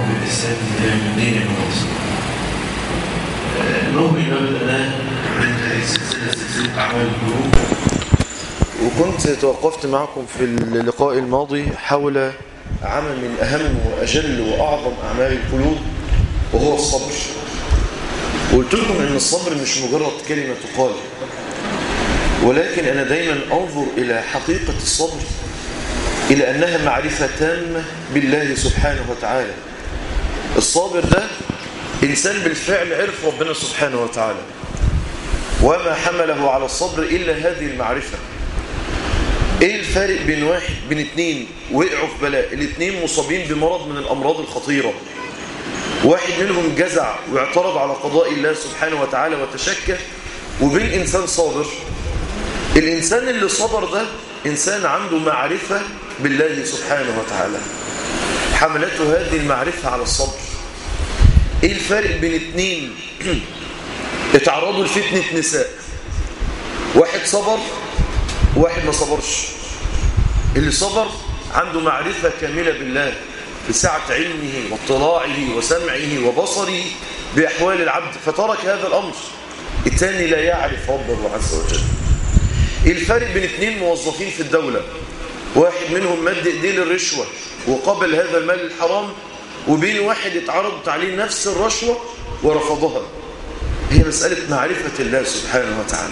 بالإسلام من دين المواصل نؤمن بدأنا من هذه السلسلة سلسلة أعمال القلوب وكنت توقفت معكم في اللقاء الماضي حول عمل من أهم وأجل وأعظم أعمال القلوب وهو الصبر وقلت لكم أن الصبر مش مجرد كلمة تقال ولكن أنا دايما أنظر إلى حقيقة الصبر إلى أنها معرفة تامة بالله سبحانه وتعالى الصابر ده إنسان بالفعل عرف ربنا سبحانه وتعالى وما حمله على الصبر إلا هذه المعرفة ايه الفارق بين واحد بين اتنين وقعوا في بلاء الاتنين مصابين بمرض من الامراض الخطيرة واحد منهم جزع واعترض على قضاء الله سبحانه وتعالى وتشكى وبين انسان صابر الانسان اللي صبر ده انسان عنده معرفة بالله سبحانه وتعالى حملته هذه المعرفة على الصبر ايه الفارق بين اتنين اتعرضوا لفتنة نساء واحد صبر واحد ما صبرش اللي صبر عنده معرفة كاملة بالله بسعة علمه واطلاعه وسمعه وبصره بأحوال العبد فترك هذا الأمر الثاني لا يعرف ربه عز وجل الفرق بين اثنين موظفين في الدولة واحد منهم مد ايديه للرشوة وقبل هذا المال الحرام وبين واحد اتعرضت عليه نفس الرشوة ورفضها هي مسألة معرفة الله سبحانه وتعالى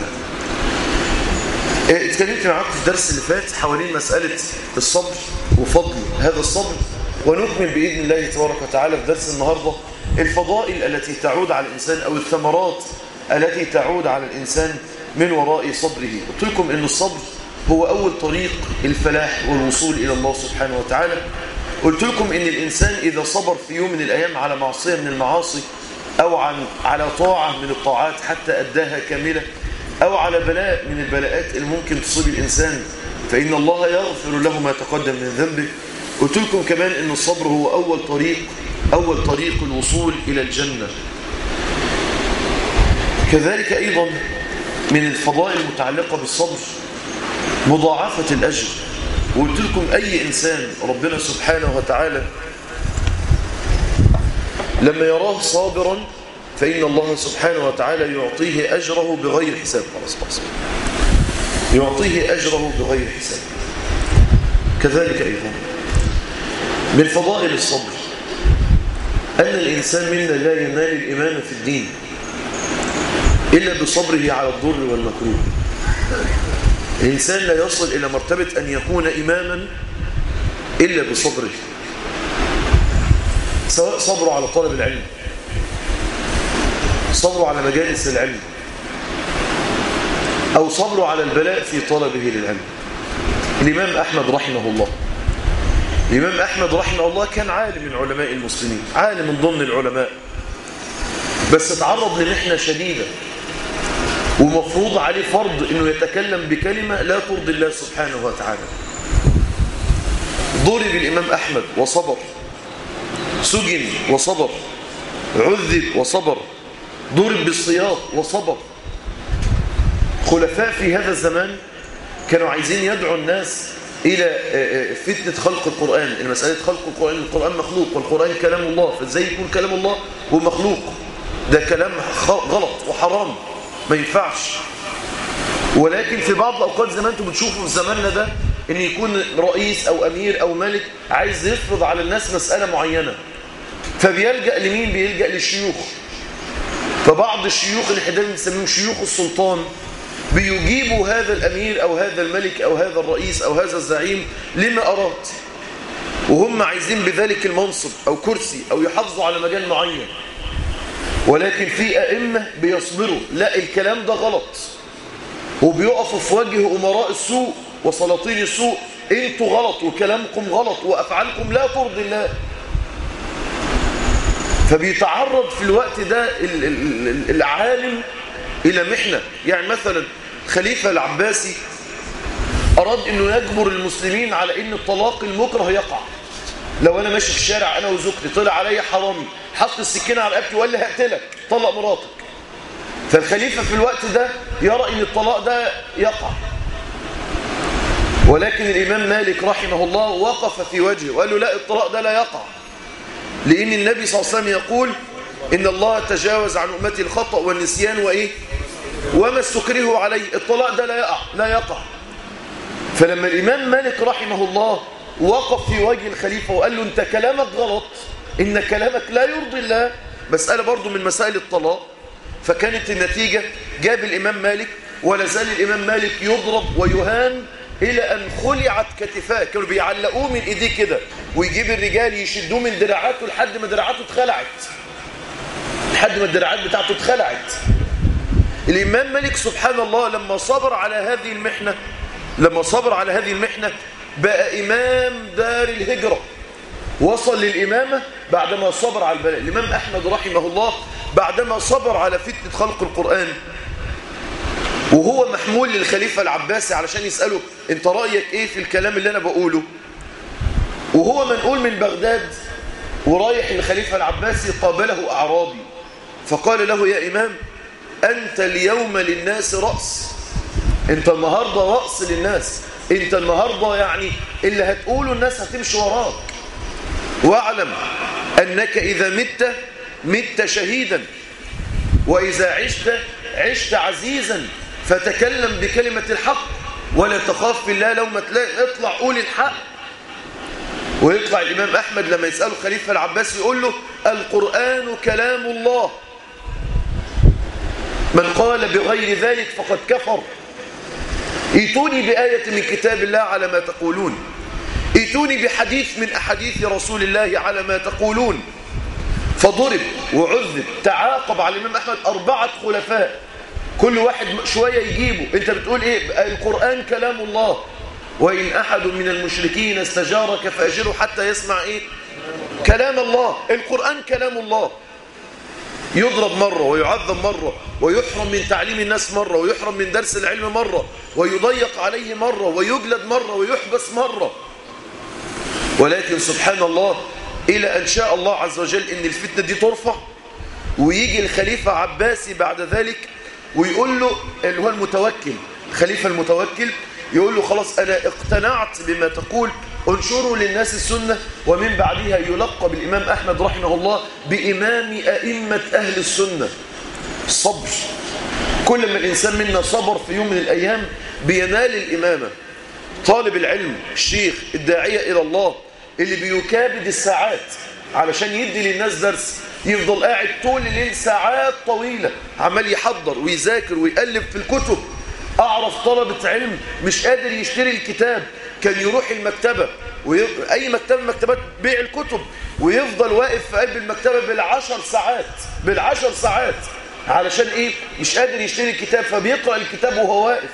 اتكلمت معاكم في الدرس اللي فات حوالين مسألة الصبر وفضل هذا الصبر ونكمل بإذن الله تبارك وتعالى في درس النهاردة الفضائل التي تعود على الإنسان أو الثمرات التي تعود على الإنسان من وراء صبره قلت لكم أن الصبر هو أول طريق الفلاح والوصول إلى الله سبحانه وتعالى قلت لكم أن الإنسان إذا صبر في يوم من الأيام على معصية من المعاصي أو عن على طاعة من الطاعات حتى أداها كاملة أو على بلاء من البلاءات اللي ممكن تصيب الإنسان فإن الله يغفر له ما تقدم من ذنبه قلت لكم كمان أن الصبر هو أول طريق أول طريق الوصول إلى الجنة كذلك أيضا من الفضائل المتعلقة بالصبر مضاعفة الأجر وقلت لكم أي إنسان ربنا سبحانه وتعالى لما يراه صابرا فإن الله سبحانه وتعالى يعطيه أجره بغير حساب خلاص خلاص يعطيه أجره بغير حساب كذلك أيضا من فضائل الصبر أن الإنسان منا لا ينال الإمامة في الدين إلا بصبره على الضر والمكروه الإنسان لا يصل إلى مرتبة أن يكون إماما إلا بصبره سواء صبره على طلب العلم صبروا على مجالس العلم أو صبروا على البلاء في طلبه للعلم الإمام أحمد رحمه الله الإمام أحمد رحمه الله كان عالم من علماء المسلمين عالم من ضمن العلماء بس تعرض لمحنة شديدة ومفروض عليه فرض أنه يتكلم بكلمة لا ترضي الله سبحانه وتعالى ضرب الإمام أحمد وصبر سجن وصبر عذب وصبر ضرب بالصياط وصبر خلفاء في هذا الزمان كانوا عايزين يدعوا الناس إلى فتنة خلق القرآن المسألة خلق القرآن القرآن مخلوق والقرآن كلام الله فازاي يكون كلام الله ومخلوق ده كلام غلط وحرام ما ينفعش ولكن في بعض الأوقات زي ما انتم بتشوفوا في زماننا ده ان يكون رئيس أو أمير أو ملك عايز يفرض على الناس مسألة معينة فبيلجأ لمين بيلجأ للشيوخ فبعض الشيوخ اللي احنا بنسميهم شيوخ السلطان بيجيبوا هذا الأمير أو هذا الملك أو هذا الرئيس أو هذا الزعيم لما أراد وهم عايزين بذلك المنصب أو كرسي أو يحافظوا على مجال معين ولكن في أئمة بيصبروا لا الكلام ده غلط وبيقفوا في وجه أمراء السوء وسلاطين السوء انتوا غلط وكلامكم غلط وأفعالكم لا ترضي الله فبيتعرض في الوقت ده العالم إلى محنة يعني مثلا خليفة العباسي أراد أنه يجبر المسلمين على أن الطلاق المكره يقع لو أنا ماشي في الشارع أنا وزوجتي طلع عليا حرامي حط السكينة على رقبتي وقال لي هقتلك طلق مراتك فالخليفة في الوقت ده يرى أن الطلاق ده يقع ولكن الإمام مالك رحمه الله وقف في وجهه وقال له لا الطلاق ده لا يقع لأن النبي صلى الله عليه وسلم يقول إن الله تجاوز عن أمتي الخطأ والنسيان وإيه وما استكرهوا عليه الطلاق ده لا يقع لا يقع فلما الإمام مالك رحمه الله وقف في وجه الخليفة وقال له أنت كلامك غلط إن كلامك لا يرضي الله مسألة برضو من مسائل الطلاق فكانت النتيجة جاب الإمام مالك ولا زال الإمام مالك يضرب ويهان إلى أن خلعت كتفاه كانوا بيعلقوه من إيديه كده ويجيب الرجال يشدوه من دراعاته لحد ما دراعاته اتخلعت لحد ما الدراعات بتاعته اتخلعت الإمام مالك سبحان الله لما صبر على هذه المحنة لما صبر على هذه المحنة بقى إمام دار الهجرة وصل للإمامة بعدما صبر على البلاء الإمام أحمد رحمه الله بعدما صبر على فتنة خلق القرآن وهو محمول للخليفة العباسي علشان يسأله انت رأيك ايه في الكلام اللي انا بقوله وهو منقول من بغداد ورايح للخليفة العباسي قابله أعرابي فقال له يا إمام أنت اليوم للناس رأس أنت النهاردة رأس للناس أنت النهاردة يعني اللي هتقوله الناس هتمشي وراك واعلم أنك إذا مت مت شهيدا وإذا عشت عشت عزيزا فتكلم بكلمة الحق ولا تخاف في الله لو ما تلاقي اطلع قول الحق ويطلع الإمام أحمد لما يسأله خليفة العباس يقول له القرآن كلام الله من قال بغير ذلك فقد كفر ايتوني بآية من كتاب الله على ما تقولون ايتوني بحديث من أحاديث رسول الله على ما تقولون فضرب وعذب تعاقب على الإمام أحمد أربعة خلفاء كل واحد شوية يجيبه انت بتقول ايه القرآن كلام الله وإن أحد من المشركين استجارك فأجره حتى يسمع إيه كلام الله القرآن كلام الله يضرب مرة ويعذب مرة ويحرم من تعليم الناس مرة ويحرم من درس العلم مرة ويضيق عليه مرة ويجلد مرة ويحبس مرة ولكن سبحان الله إلى أن شاء الله عز وجل إن الفتنة دي ترفع ويجي الخليفة عباسي بعد ذلك ويقول له اللي هو المتوكل الخليفة المتوكل يقول له خلاص أنا اقتنعت بما تقول انشروا للناس السنة ومن بعدها يلقب الإمام أحمد رحمه الله بإمام أئمة أهل السنة الصبر كل ما الإنسان منا صبر في يوم من الأيام بينال الإمامة طالب العلم الشيخ الداعية إلى الله اللي بيكابد الساعات علشان يدي للناس درس يفضل قاعد طول الليل ساعات طويلة عمال يحضر ويذاكر ويقلب في الكتب أعرف طلبة علم مش قادر يشتري الكتاب كان يروح المكتبة وي... أي مكتبة مكتبات بيع الكتب ويفضل واقف في قلب المكتبة بالعشر ساعات بالعشر ساعات علشان إيه مش قادر يشتري الكتاب فبيقرأ الكتاب وهو واقف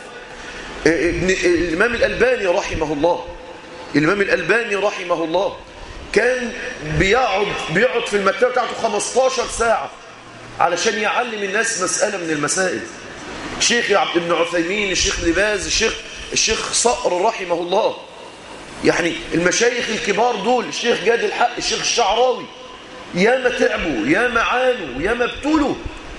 ابن الإمام الألباني رحمه الله الإمام الألباني رحمه الله كان بيقعد بيقعد في المكتبة بتاعته 15 ساعة علشان يعلم الناس مسألة من المسائل الشيخ عبد ابن عثيمين الشيخ لباز الشيخ الشيخ صقر رحمه الله يعني المشايخ الكبار دول الشيخ جاد الحق الشيخ الشعراوي ياما تعبوا ياما عانوا ياما ابتلوا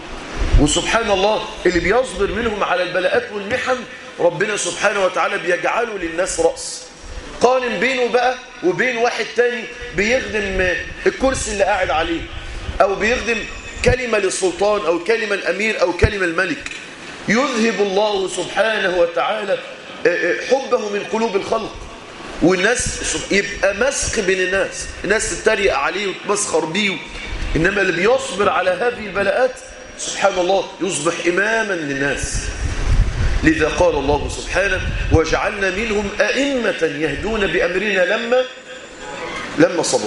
وسبحان الله اللي بيصبر منهم على البلاءات والمحن ربنا سبحانه وتعالى بيجعله للناس رأس قارن بينه بقى وبين واحد تاني بيخدم الكرسي اللي قاعد عليه أو بيخدم كلمة للسلطان أو كلمة الأمير أو كلمة الملك يذهب الله سبحانه وتعالى حبه من قلوب الخلق والناس يبقى مسخ بين الناس الناس تتريق عليه وتمسخر بيه إنما اللي بيصبر على هذه البلاءات سبحان الله يصبح إماما للناس لذا قال الله سبحانه وجعلنا منهم أئمة يهدون بأمرنا لما لما صبروا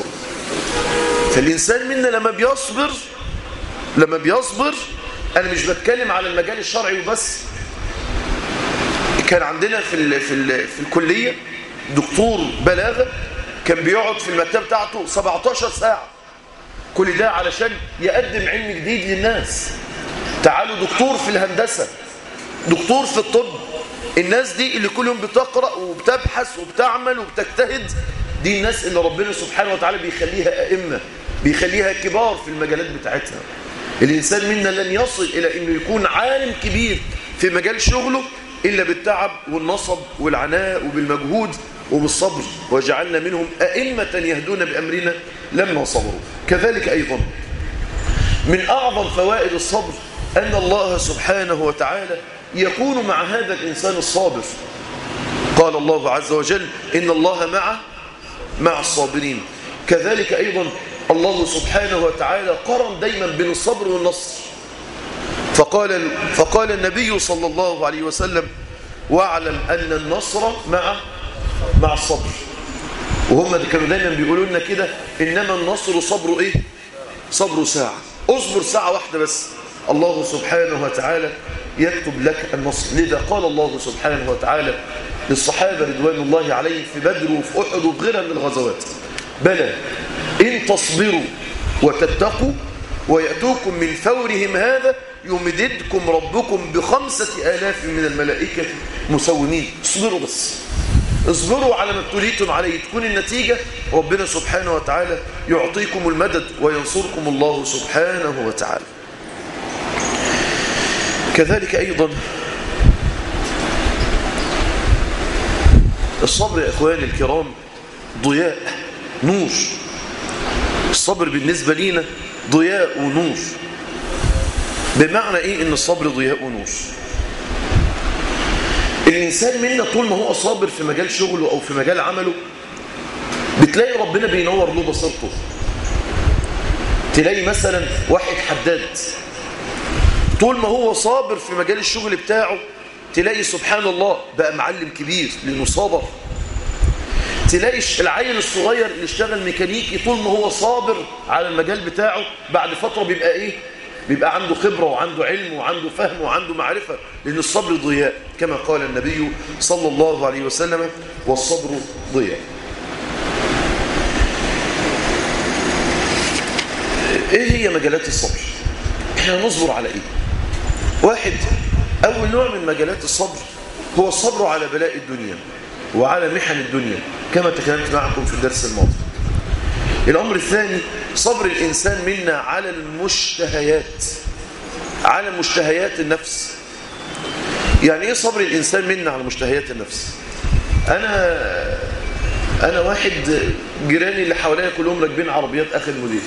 فالإنسان منا لما بيصبر لما بيصبر أنا مش بتكلم على المجال الشرعي وبس كان عندنا في ال في ال في الكلية دكتور بلاغة كان بيقعد في المكتبة بتاعته 17 ساعة كل ده علشان يقدم علم جديد للناس تعالوا دكتور في الهندسة دكتور في الطب الناس دي اللي كل يوم بتقرأ وبتبحث وبتعمل وبتجتهد دي الناس اللي ربنا سبحانه وتعالى بيخليها أئمة بيخليها كبار في المجالات بتاعتها الإنسان منا لن يصل إلى أنه يكون عالم كبير في مجال شغله إلا بالتعب والنصب والعناء وبالمجهود وبالصبر وجعلنا منهم أئمة يهدون بأمرنا لما صبروا كذلك أيضا من أعظم فوائد الصبر أن الله سبحانه وتعالى يكون مع هذا الإنسان الصابر قال الله عز وجل إن الله مع مع الصابرين كذلك أيضا الله سبحانه وتعالى قرن دايما بين الصبر والنصر فقال, فقال النبي صلى الله عليه وسلم واعلم أن النصر مع مع الصبر وهم كانوا دايما بيقولوا لنا كده إنما النصر صبر إيه صبر ساعة اصبر ساعة واحدة بس الله سبحانه وتعالى يكتب لك النصر لذا قال الله سبحانه وتعالى للصحابة رضوان الله عليهم في بدر وفي أحد وفي غيرها من الغزوات بلى إن تصبروا وتتقوا ويأتوكم من فورهم هذا يمددكم ربكم بخمسة آلاف من الملائكة مسومين اصبروا بس اصبروا على ما ابتليتم عليه تكون النتيجة ربنا سبحانه وتعالى يعطيكم المدد وينصركم الله سبحانه وتعالى كذلك أيضا الصبر يا إخواني الكرام ضياء نور الصبر بالنسبة لينا ضياء ونور بمعنى إيه إن الصبر ضياء ونور الإنسان منا طول ما هو صابر في مجال شغله أو في مجال عمله بتلاقي ربنا بينور له بصيرته تلاقي مثلا واحد حداد طول ما هو صابر في مجال الشغل بتاعه تلاقي سبحان الله بقى معلم كبير لأنه صابر تلاقي العيل الصغير اللي اشتغل ميكانيكي طول ما هو صابر على المجال بتاعه بعد فترة بيبقى ايه بيبقى عنده خبرة وعنده علم وعنده فهم وعنده معرفة لأن الصبر ضياء كما قال النبي صلى الله عليه وسلم والصبر ضياء ايه هي مجالات الصبر احنا نصبر على ايه واحد اول نوع من مجالات الصبر هو الصبر على بلاء الدنيا وعلى محن الدنيا كما تكلمت معكم في الدرس الماضي الأمر الثاني صبر الإنسان منا على المشتهيات على مشتهيات النفس يعني إيه صبر الإنسان منا على مشتهيات النفس أنا أنا واحد جيراني اللي حواليا كلهم راكبين عربيات آخر موديل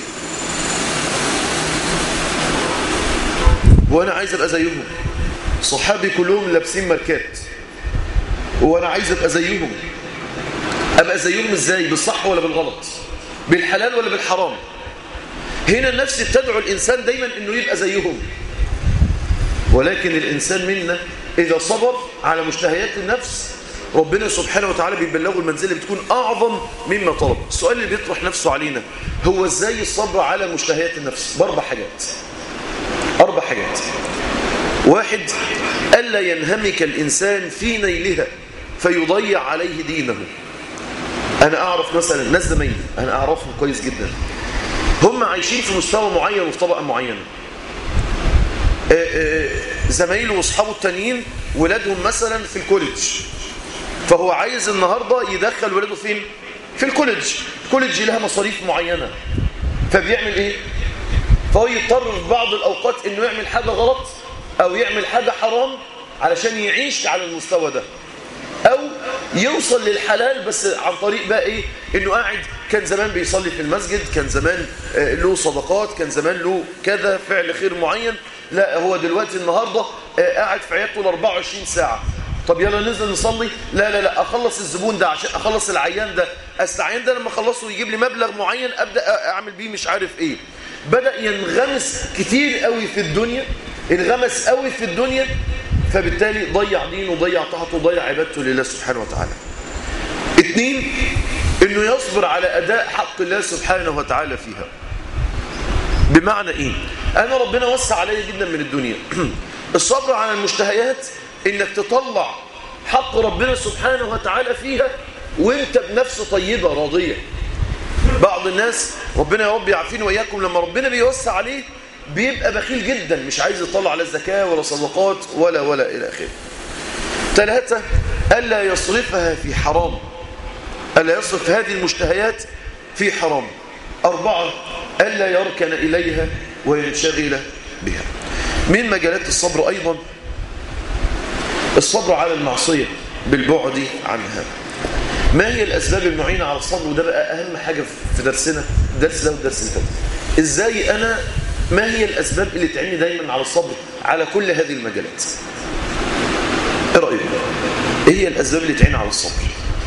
وأنا عايز أبقى زيهم صحابي كلهم لابسين ماركات وانا عايز ابقى زيهم ابقى زيهم ازاي بالصح ولا بالغلط بالحلال ولا بالحرام هنا النفس بتدعو الانسان دايما انه يبقى زيهم ولكن الانسان منا اذا صبر على مشتهيات النفس ربنا سبحانه وتعالى بيبلغه المنزله بتكون اعظم مما طلب السؤال اللي بيطرح نفسه علينا هو ازاي الصبر على مشتهيات النفس باربع حاجات اربع حاجات واحد ألا ينهمك الإنسان في نيلها فيضيع عليه دينه أنا أعرف مثلا ناس زمايلي أنا أعرفهم كويس جدا هم عايشين في مستوى معين وفي طبقة معينة زمايله واصحابه التانيين ولادهم مثلا في الكوليدج فهو عايز النهاردة يدخل ولاده فين في الكوليدج الكوليدج لها مصاريف معينة فبيعمل ايه فهو يضطر في بعض الأوقات انه يعمل حاجة غلط او يعمل حاجة حرام علشان يعيش على المستوى ده او يوصل للحلال بس عن طريق بقى ايه انه قاعد كان زمان بيصلي في المسجد كان زمان له صدقات كان زمان له كذا فعل خير معين لا هو دلوقتي النهاردة قاعد في عيادته ل 24 ساعة طب يلا ننزل نصلي لا لا لا اخلص الزبون ده عشان اخلص العيان ده العيان ده لما اخلصه يجيب لي مبلغ معين ابدا اعمل بيه مش عارف ايه بدا ينغمس كتير قوي في الدنيا انغمس قوي في الدنيا فبالتالي ضيع دينه ضيع طاعته ضيع عبادته لله سبحانه وتعالى اثنين انه يصبر على اداء حق الله سبحانه وتعالى فيها بمعنى ايه انا ربنا وسع عليا جدا من الدنيا الصبر على المشتهيات انك تطلع حق ربنا سبحانه وتعالى فيها وانت بنفس طيبة راضية بعض الناس ربنا يا رب يعافينا وإياكم لما ربنا بيوسع عليه بيبقى بخيل جدا مش عايز يطلع لا زكاة ولا صدقات ولا ولا إلى آخره ثلاثة ألا يصرفها في حرام ألا يصرف هذه المشتهيات في حرام أربعة ألا يركن إليها وينشغل بها من مجالات الصبر أيضا الصبر على المعصية بالبعد عنها ما هي الأسباب المعينة على الصبر وده بقى أهم حاجة في درسنا الدرس ده والدرس اللي فات إزاي أنا ما هي الأسباب اللي تعيني دايما على الصبر على كل هذه المجالات إيه رأيك إيه هي الأسباب اللي تعين على الصبر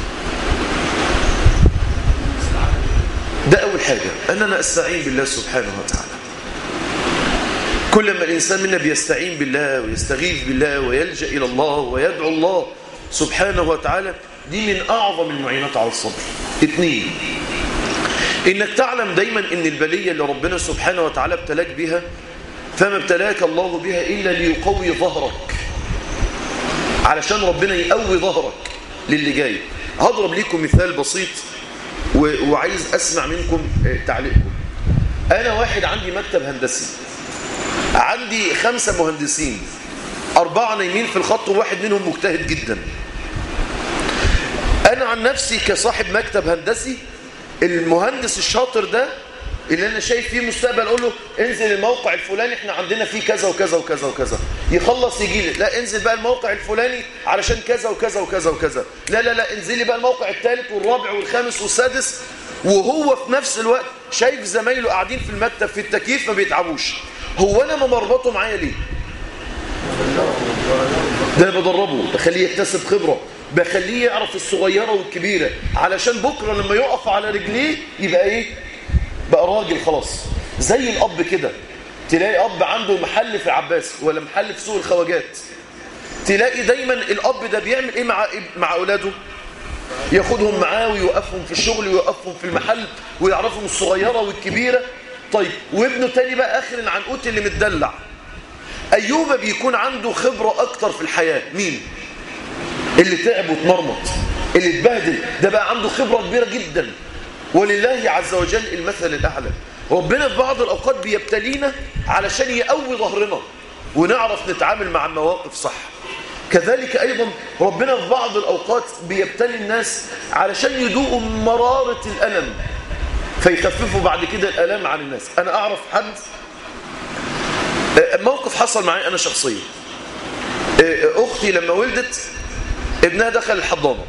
ده أول حاجة أننا أستعين بالله سبحانه وتعالى كل ما الإنسان منا بيستعين بالله ويستغيث بالله ويلجأ إلى الله ويدعو الله سبحانه وتعالى دي من أعظم المعينات على الصبر اثنين إنك تعلم دايما إن البلية اللي ربنا سبحانه وتعالى ابتلاك بها فما ابتلاك الله بها إلا ليقوي ظهرك علشان ربنا يقوي ظهرك للي جاي هضرب لكم مثال بسيط وعايز أسمع منكم تعليقكم أنا واحد عندي مكتب هندسي عندي خمسة مهندسين أربعة نايمين في الخط وواحد منهم مجتهد جدا أنا عن نفسي كصاحب مكتب هندسي المهندس الشاطر ده اللي أنا شايف فيه مستقبل أقول له انزل الموقع الفلاني احنا عندنا فيه كذا وكذا وكذا وكذا يخلص يجي لي لا انزل بقى الموقع الفلاني علشان كذا وكذا وكذا وكذا لا لا لا انزل لي بقى الموقع الثالث والرابع والخامس والسادس وهو في نفس الوقت شايف زمايله قاعدين في المكتب في التكييف ما بيتعبوش هو انا ما مربطه معايا ليه ده انا بدربه بخليه يكتسب خبره بخليه يعرف الصغيره والكبيره علشان بكره لما يقف على رجليه يبقى ايه بقى راجل خلاص زي الاب كده تلاقي اب عنده محل في عباس ولا محل في سوق الخواجات تلاقي دايما الاب ده بيعمل ايه مع مع اولاده ياخدهم معاه ويوقفهم في الشغل ويوقفهم في المحل ويعرفهم الصغيره والكبيره طيب وابنه تاني بقى اخر العنقود اللي متدلع ايوب بيكون عنده خبره اكتر في الحياه مين اللي تعب واتمرمط اللي اتبهدل ده بقى عنده خبره كبيره جدا ولله عز وجل المثل الاعلى ربنا في بعض الاوقات بيبتلينا علشان يقوي ظهرنا ونعرف نتعامل مع المواقف صح كذلك أيضا ربنا في بعض الأوقات بيبتلي الناس علشان يدوقوا مرارة الألم فيخففوا بعد كده الألم عن الناس أنا أعرف حد موقف حصل معي أنا شخصيا أختي لما ولدت ابنها دخل الحضانة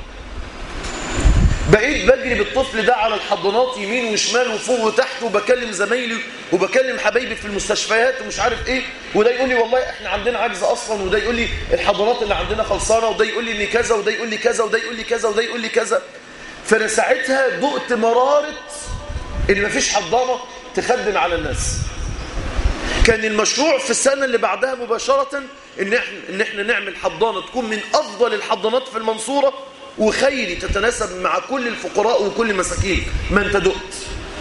بقيت بجري بالطفل ده على الحضانات يمين وشمال وفوق وتحت وبكلم زمايلي وبكلم حبايبي في المستشفيات ومش عارف ايه وده يقول لي والله احنا عندنا عجز اصلا وده يقول لي الحضانات اللي عندنا خلصانه وده يقول لي ان كذا وده يقول لي كذا وده يقول لي كذا وده يقول لي كذا فانا ساعتها دقت مراره ان مفيش حضانه تخدم على الناس كان المشروع في السنه اللي بعدها مباشره ان احنا ان احنا نعمل حضانه تكون من افضل الحضانات في المنصوره وخيري تتناسب مع كل الفقراء وكل المساكين ما انت دقت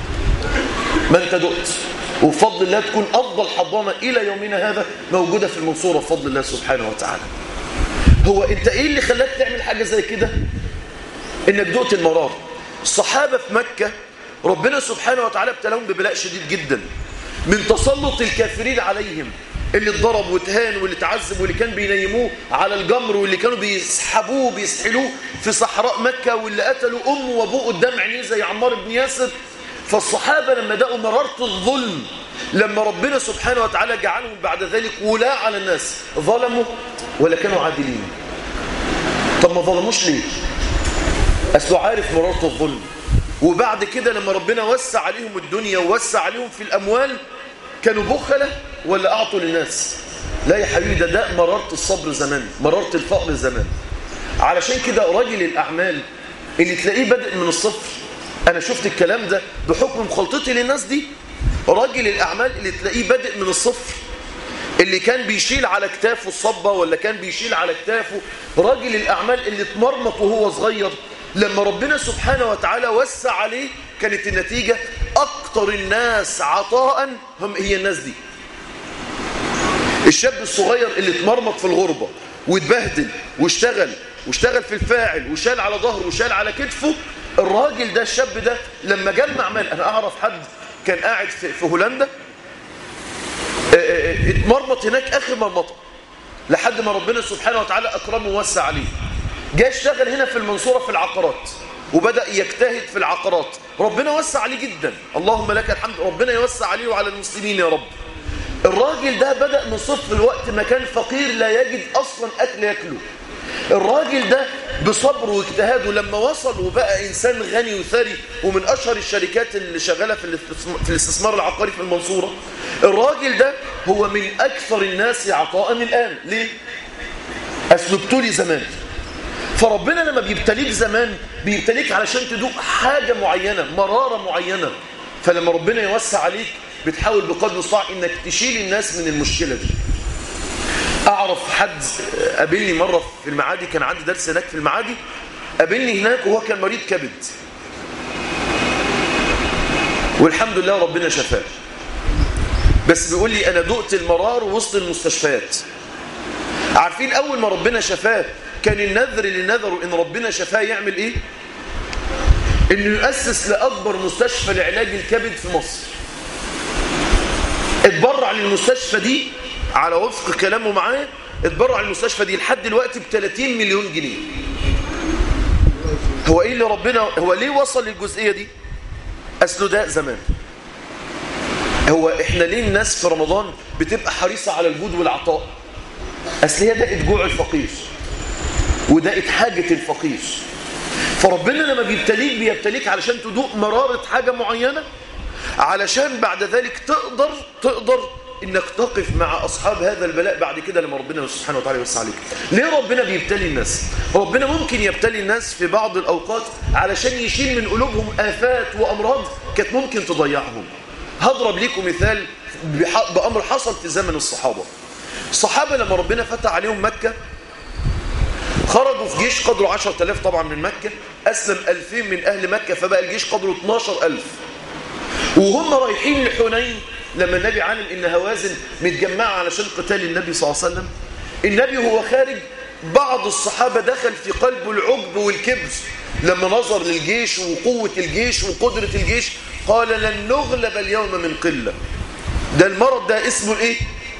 ما انت دقت وبفضل الله تكون افضل حضانه الى يومنا هذا موجوده في المنصوره بفضل الله سبحانه وتعالى هو انت ايه اللي خلاك تعمل حاجه زي كده انك دقت المرار الصحابه في مكه ربنا سبحانه وتعالى ابتلاهم ببلاء شديد جدا من تسلط الكافرين عليهم اللي اتضرب واتهان واللي اتعذب واللي كان بينيموه على الجمر واللي كانوا بيسحبوه بيسحلوه في صحراء مكة واللي قتلوا أمه وأبوه قدام عينيه زي عمار بن ياسر فالصحابة لما دقوا مرارة الظلم لما ربنا سبحانه وتعالى جعلهم بعد ذلك ولاء على الناس ظلموا ولا كانوا عادلين طب ما ظلموش ليه أصله عارف مرارة الظلم وبعد كده لما ربنا وسع عليهم الدنيا ووسع عليهم في الأموال كانوا بخلة ولا أعطوا للناس لا يا حبيبي ده ده مرارة الصبر زمان مرارة الفقر زمان علشان كده راجل الأعمال اللي تلاقيه بدأ من الصفر أنا شفت الكلام ده بحكم مخالطتي للناس دي راجل الأعمال اللي تلاقيه بدأ من الصفر اللي كان بيشيل على كتافه الصبة ولا كان بيشيل على كتافه راجل الأعمال اللي اتمرمط وهو صغير لما ربنا سبحانه وتعالى وسع عليه كانت النتيجة أكتر الناس عطاء هم هي الناس دي الشاب الصغير اللي اتمرمط في الغربة واتبهدل واشتغل واشتغل في الفاعل وشال على ظهره وشال على كتفه الراجل ده الشاب ده لما جمع مال أنا أعرف حد كان قاعد في, في هولندا اتمرمط هناك آخر مرمطة لحد ما ربنا سبحانه وتعالى أكرمه ووسع عليه جاء اشتغل هنا في المنصورة في العقارات وبدأ يجتهد في العقارات ربنا وسع عليه جدا اللهم لك الحمد ربنا يوسع عليه وعلى المسلمين يا رب الراجل ده بدأ من صفر الوقت ما كان فقير لا يجد أصلا أكل يأكله الراجل ده بصبره واجتهاده لما وصل وبقى إنسان غني وثري ومن أشهر الشركات اللي شغالة في الاستثمار- في الاستثمار العقاري في المنصورة الراجل ده هو من أكثر الناس عطاء الآن ليه؟ أصله ابتلي زمان فربنا لما بيبتليك زمان بيبتليك علشان تدوق حاجة معينة مرارة معينة فلما ربنا يوسع عليك بتحاول بقدر المستطاع انك تشيل الناس من المشكلة دي اعرف حد قابلني مرة في المعادي كان عندي درس هناك في المعادي قابلني هناك وهو كان مريض كبد والحمد لله ربنا شفاه بس بيقول لي انا دقت المرار وسط المستشفيات عارفين اول ما ربنا شفاه كان النذر اللي نذره ان ربنا شفاه يعمل ايه انه يؤسس لاكبر مستشفى لعلاج الكبد في مصر اتبرع للمستشفى دي على وفق كلامه معاه اتبرع للمستشفى دي لحد دلوقتي ب 30 مليون جنيه هو ايه اللي ربنا هو ليه وصل للجزئيه دي اصله ده زمان هو احنا ليه الناس في رمضان بتبقى حريصه على الجود والعطاء اصل هي دقت جوع الفقير ودقت حاجه الفقير فربنا لما بيبتليك بيبتليك علشان تدوق مرارة حاجة معينة علشان بعد ذلك تقدر تقدر انك تقف مع اصحاب هذا البلاء بعد كده لما ربنا سبحانه وتعالى يوسع عليك ليه ربنا بيبتلي الناس ربنا ممكن يبتلي الناس في بعض الاوقات علشان يشيل من قلوبهم افات وامراض كانت ممكن تضيعهم هضرب لكم مثال بح- بامر حصل في زمن الصحابه الصحابه لما ربنا فتح عليهم مكه خرجوا في جيش قدره 10000 طبعا من مكة أسلم 2000 من أهل مكة فبقى الجيش قدره 12000 وهم رايحين لحنين لما النبي علم إن هوازن متجمعة علشان قتال النبي صلى الله عليه وسلم النبي هو خارج بعض الصحابة دخل في قلبه العجب والكبر لما نظر للجيش وقوة الجيش وقدرة الجيش قال لن نغلب اليوم من قلة ده المرض ده اسمه ايه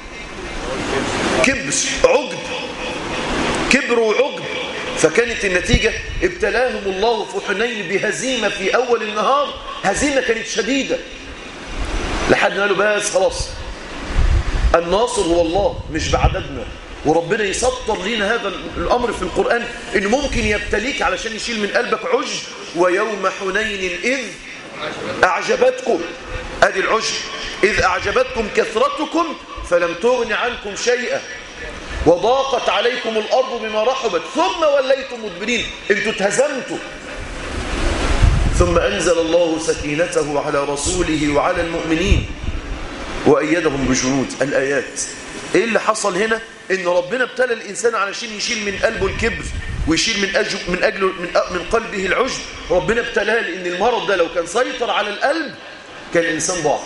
كبر عجب كبر وعجب فكانت النتيجة ابتلاهم الله في حنين بهزيمة في أول النهار هزيمة كانت شديدة لحد ما قالوا بس خلاص الناصر هو الله مش بعددنا وربنا يسطر لنا هذا الأمر في القرآن إنه ممكن يبتليك علشان يشيل من قلبك عجب ويوم حنين إذ أعجبتكم أدي العجب إذ أعجبتكم كثرتكم فلم تغن عنكم شيئا وضاقت عليكم الأرض بما رحبت ثم وليتم مدبرين انتوا اتهزمتوا ثم أنزل الله سكينته على رسوله وعلى المؤمنين وأيدهم بجنود الآيات إيه اللي حصل هنا إن ربنا ابتلى الإنسان علشان يشيل من قلبه الكبر ويشيل من أجل من أجله من, من قلبه العجب ربنا ابتلاه لأن المرض ده لو كان سيطر على القلب كان الإنسان ضعف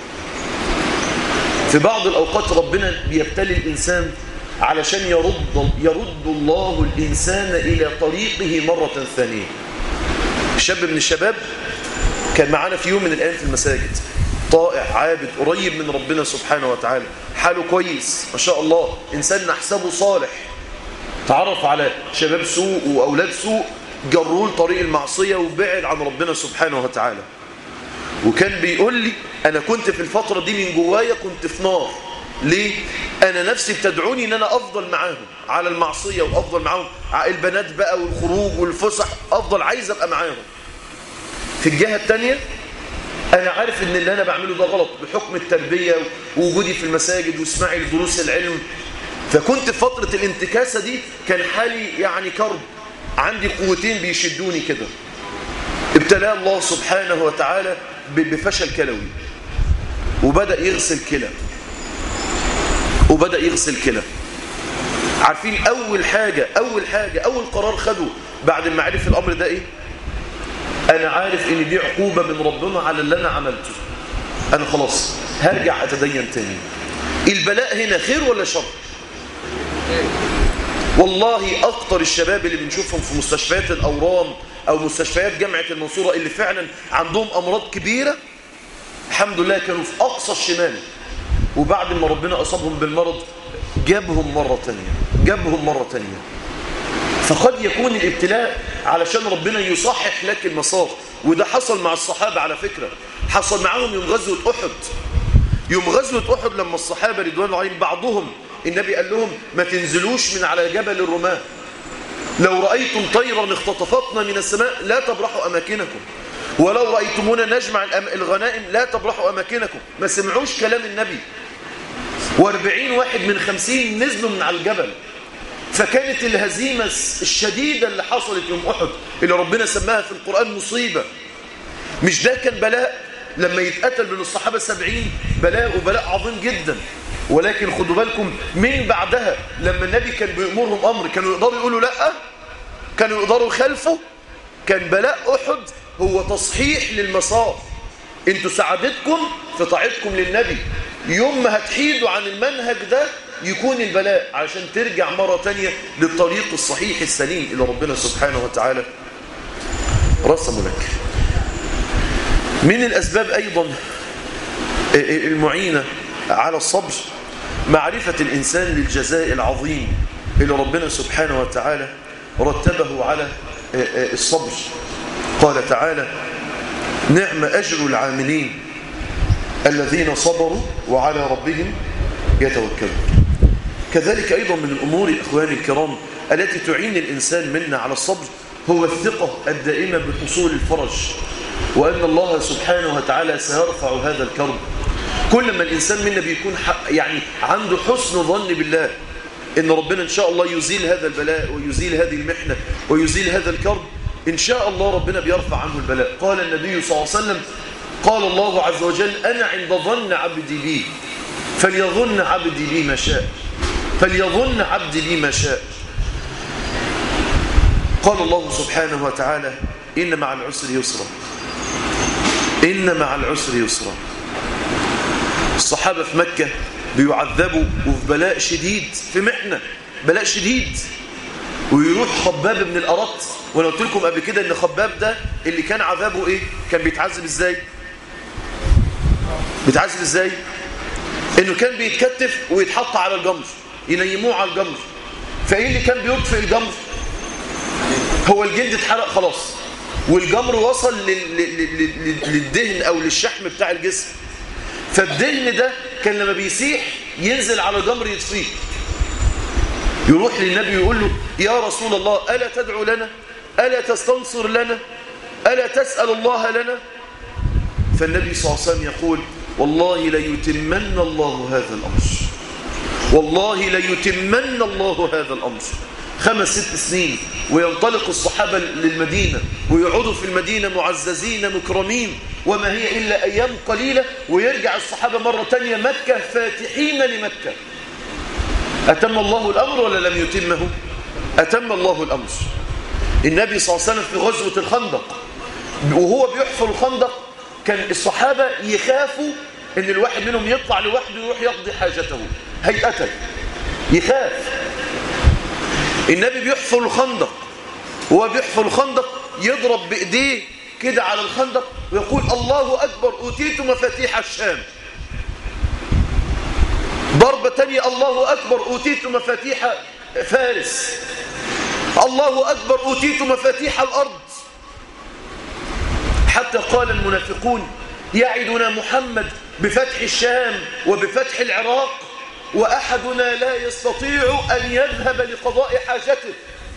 في بعض الأوقات ربنا بيبتلي الإنسان علشان يرد يرد الله الإنسان إلى طريقه مرة ثانية شاب من الشباب كان معانا في يوم من الأيام في المساجد طائع عابد قريب من ربنا سبحانه وتعالى حاله كويس ما شاء الله إنسان نحسبه صالح تعرف على شباب سوء وأولاد سوء جروه لطريق المعصية وبعد عن ربنا سبحانه وتعالى وكان بيقول لي أنا كنت في الفترة دي من جوايا كنت في نار ليه؟ أنا نفسي بتدعوني إن أنا أفضل معاهم على المعصية وأفضل معاهم البنات بقى والخروج والفسح أفضل عايز أبقى معاهم في الجهة التانية أنا عارف إن اللي أنا بعمله ده غلط بحكم التربية ووجودي في المساجد واسماعي لدروس العلم فكنت في فترة الانتكاسة دي كان حالي يعني كرب عندي قوتين بيشدوني كده ابتلاه الله سبحانه وتعالى بفشل كلوي وبدأ يغسل كلى وبدأ يغسل كلى عارفين أول حاجة أول حاجة أول قرار خده بعد ما عرف الأمر ده إيه أنا عارف إن دي عقوبة من ربنا على اللي أنا عملته أنا خلاص هرجع أتدين تاني البلاء هنا خير ولا شر والله أكتر الشباب اللي بنشوفهم في مستشفيات الأورام أو مستشفيات جامعة المنصورة اللي فعلا عندهم أمراض كبيرة الحمد لله كانوا في أقصى الشمال وبعد ما ربنا أصابهم بالمرض جابهم مرة تانية جابهم مرة تانية فقد يكون الابتلاء علشان ربنا يصحح لك المسار وده حصل مع الصحابة على فكرة حصل معاهم يوم غزوة أحد يوم غزوة أحد لما الصحابة رضوان الله عليهم بعضهم النبي قال لهم ما تنزلوش من على جبل الرماة لو رأيتم طيرا اختطفتنا من السماء لا تبرحوا أماكنكم ولو رأيتمونا نجمع الغنائم لا تبرحوا أماكنكم ما سمعوش كلام النبي واربعين واحد من خمسين نزلوا من على الجبل فكانت الهزيمة الشديدة اللي حصلت يوم أحد اللي ربنا سماها في القرآن مصيبة مش ده كان بلاء لما يتقتل من الصحابة سبعين بلاء وبلاء عظيم جدا ولكن خدوا بالكم من بعدها لما النبي كان بيأمرهم أمر كانوا يقدروا يقولوا لأ كانوا يقدروا يخالفوا كان بلاء أحد هو تصحيح للمسار انتوا سعادتكم في طاعتكم للنبي يوم ما هتحيدوا عن المنهج ده يكون البلاء عشان ترجع مرة تانية للطريق الصحيح السليم اللي ربنا سبحانه وتعالى رسمه لك من الأسباب أيضا المعينة على الصبر معرفة الإنسان للجزاء العظيم اللي ربنا سبحانه وتعالى رتبه على الصبر قال تعالى نعم أجر العاملين الذين صبروا وعلى ربهم يتوكلون كذلك أيضا من الأمور إخواني الكرام التي تعين الإنسان منا على الصبر هو الثقة الدائمة بحصول الفرج وأن الله سبحانه وتعالى سيرفع هذا الكرب كل ما الإنسان منا بيكون يعني عنده حسن ظن بالله إن ربنا إن شاء الله يزيل هذا البلاء ويزيل هذه المحنة ويزيل هذا الكرب إن شاء الله ربنا بيرفع عنه البلاء قال النبي صلى الله عليه وسلم قال الله عز وجل أنا عند ظن عبدي بي فليظن عبدي بي ما شاء فليظن عبدي بي ما شاء قال الله سبحانه وتعالى إن مع العسر يسرا إن مع العسر يسرا الصحابة في مكة بيعذبوا وفي بلاء شديد في محنة بلاء شديد ويروح خباب بن الأرط وانا قلت لكم قبل كده ان خباب ده اللي كان عذابه ايه كان بيتعذب ازاي بيتعذب ازاي انه كان بيتكتف ويتحط على الجمر ينيموه على الجمر فايه اللي كان بيطفئ الجمر هو الجلد اتحرق خلاص والجمر وصل للدهن او للشحم بتاع الجسم فالدهن ده كان لما بيسيح ينزل على الجمر يطفيه يروح للنبي ويقول له يا رسول الله ألا تدعو لنا ألا تستنصر لنا ألا تسأل الله لنا فالنبي صلى الله عليه وسلم يقول والله ليتمن الله هذا الأمر والله ليتمن الله هذا الأمر خمس ست سنين وينطلق الصحابة للمدينة ويقعدوا في المدينة معززين مكرمين وما هي إلا أيام قليلة ويرجع الصحابة مرة تانية مكة فاتحين لمكة أتم الله الأمر ولا لم يتمه أتم الله الأمر النبي صلى الله عليه وسلم في غزوة الخندق وهو بيحفر الخندق كان الصحابة يخافوا ان الواحد منهم يطلع لوحده ويروح يقضي حاجته هيئة يخاف النبي بيحفر الخندق وهو بيحفر الخندق يضرب بإيديه كده على الخندق ويقول الله أكبر أوتيت مفاتيح الشام ضربة تانية الله أكبر أوتيت مفاتيح فارس الله أكبر أوتيت مفاتيح الأرض حتى قال المنافقون يعدنا محمد بفتح الشام وبفتح العراق وأحدنا لا يستطيع أن يذهب لقضاء حاجته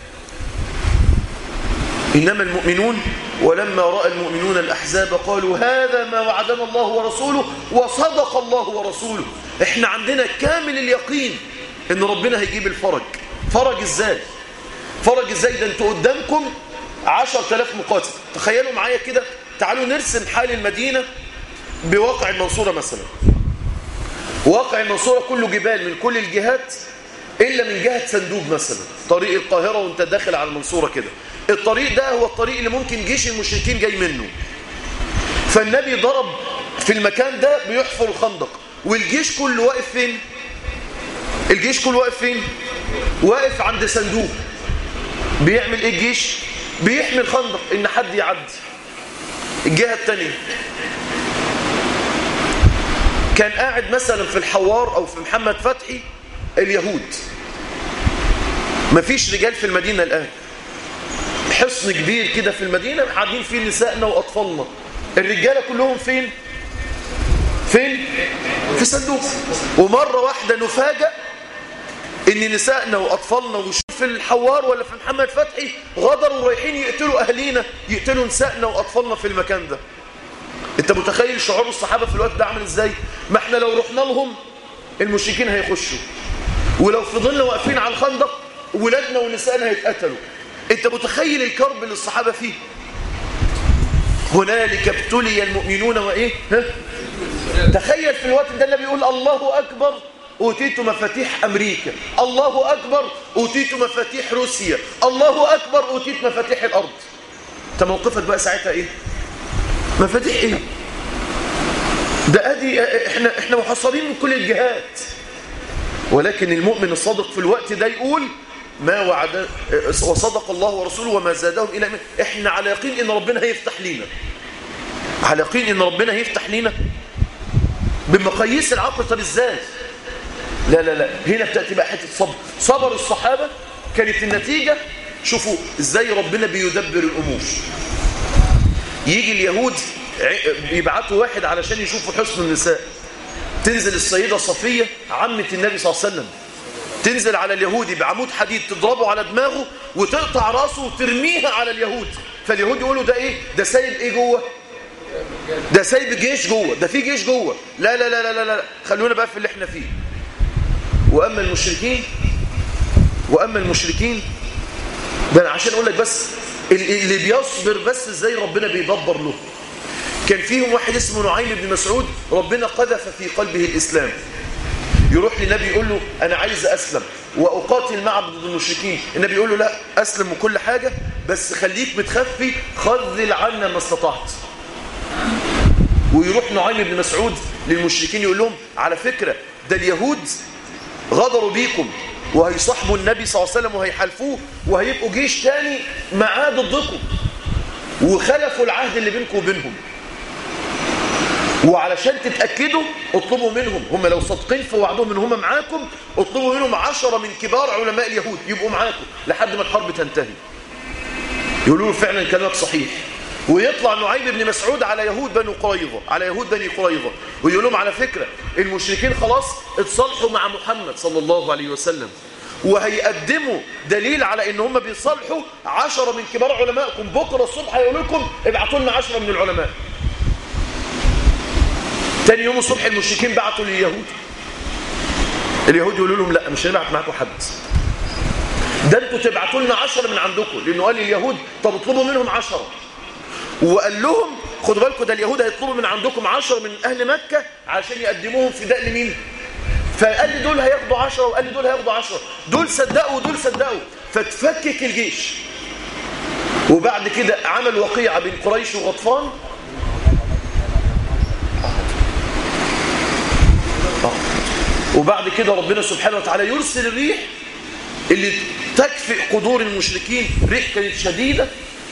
إنما المؤمنون ولما رأى المؤمنون الأحزاب قالوا هذا ما وعدنا الله ورسوله وصدق الله ورسوله احنا عندنا كامل اليقين ان ربنا هيجيب الفرج فرج ازاي فرج ازاي ده انتوا قدامكم عشر تلاف مقاتل تخيلوا معايا كده تعالوا نرسم حال المدينة بواقع المنصورة مثلا واقع المنصورة كله جبال من كل الجهات إلا من جهة صندوق مثلا طريق القاهرة وانت داخل على المنصورة كده الطريق ده هو الطريق اللي ممكن جيش المشركين جاي منه فالنبي ضرب في المكان ده بيحفر الخندق والجيش كله واقف فين الجيش كله واقف فين واقف عند صندوق بيعمل ايه الجيش بيحمي الخندق ان حد يعدي الجهة التانية كان قاعد مثلا في الحوار او في محمد فتحي اليهود مفيش رجال في المدينة الآن حصن كبير كده في المدينة قاعدين فيه نسائنا وأطفالنا الرجالة كلهم فين فين في صندوق ومره واحده نفاجئ ان نسائنا واطفالنا وشوف في الحوار ولا في محمد فتحي غدروا رايحين يقتلوا اهالينا يقتلوا نسائنا واطفالنا في المكان ده انت متخيل شعور الصحابه في الوقت ده عامل ازاي ما احنا لو رحنا لهم المشركين هيخشوا ولو فضلنا واقفين على الخندق ولادنا ونسائنا هيتقتلوا انت متخيل الكرب اللي الصحابه فيه هنالك ابتلي المؤمنون وايه ها؟ تخيل في الوقت ده النبي يقول الله اكبر أوتيت مفاتيح أمريكا الله أكبر أوتيت مفاتيح روسيا الله أكبر أوتيت مفاتيح الأرض انت موقفك بقى ساعتها إيه مفاتيح إيه ده أدي إحنا, إحنا محصرين من كل الجهات ولكن المؤمن الصادق في الوقت ده يقول ما وعد وصدق الله ورسوله وما زادهم إلى من إحنا على يقين إن ربنا هيفتح لينا على يقين إن ربنا هيفتح لينا بمقاييس العقل طب إزاي لا لا لا هنا بتأتي بقى حتة صبر صبر الصحابة كانت النتيجة شوفوا ازاي ربنا بيدبر الأمور يجي اليهود يبعتوا واحد علشان يشوفوا حسن النساء تنزل السيدة صفية عمة النبي صلى الله عليه وسلم تنزل على اليهودي بعمود حديد تضربه على دماغه وتقطع راسه وترميها على اليهود فاليهود يقولوا ده ايه ده سايب ايه جوه ده سايب جيش جوه ده في جيش جوه لا لا لا لا لا خلونا بقى في اللي احنا فيه وأما المشركين وأما المشركين ده أنا عشان أقول لك بس اللي بيصبر بس ازاي ربنا بيدبر له كان فيهم واحد اسمه نعيم بن مسعود ربنا قذف في قلبه الإسلام يروح للنبي يقول له أنا عايز أسلم وأقاتل مع ضد المشركين النبي يقول له لا أسلم وكل حاجة بس خليك متخفي خذل عنا ما استطعت ويروح نعيم بن مسعود للمشركين يقول لهم على فكرة ده اليهود غدروا بيكم وهيصاحبوا النبي صلى الله عليه وسلم وهيحالفوه وهيبقوا جيش تاني معاه ضدكم وخلفوا العهد اللي بينكم وبينهم وعلشان تتأكدوا اطلبوا منهم هم لو صادقين في وعدهم ان هم معاكم اطلبوا منهم عشرة من كبار علماء اليهود يبقوا معاكم لحد ما الحرب تنتهي يقولوا له فعلا كلامك صحيح ويطلع نعيم بن مسعود على يهود بني قريظة على يهود بني قريظة ويقول لهم على فكرة المشركين خلاص اتصالحوا مع محمد صلى الله عليه وسلم وهيقدموا دليل على ان هم بيصالحوا عشرة من كبار علمائكم بكرة الصبح هيقول لكم ابعتوا لنا عشرة من العلماء تاني يوم الصبح المشركين بعتوا لليهود اليهود يقولوا لهم لا مش هنبعت معاكم حد ده انتوا تبعتوا لنا عشرة من عندكم لانه قال لليهود طب اطلبوا منهم عشرة وقال لهم خدوا بالكم ده اليهود هيطلبوا من عندكم عشرة من أهل مكة عشان يقدموهم فداء لمين فقال لي دول هياخدوا عشرة وقال لي دول هياخدوا عشرة دول صدقوا ودول صدقوا فتفكك الجيش وبعد كده عمل وقيعة بين قريش وغطفان وبعد كده ربنا سبحانه وتعالى يرسل الريح اللي تكفئ قدور المشركين ريح كانت شديدة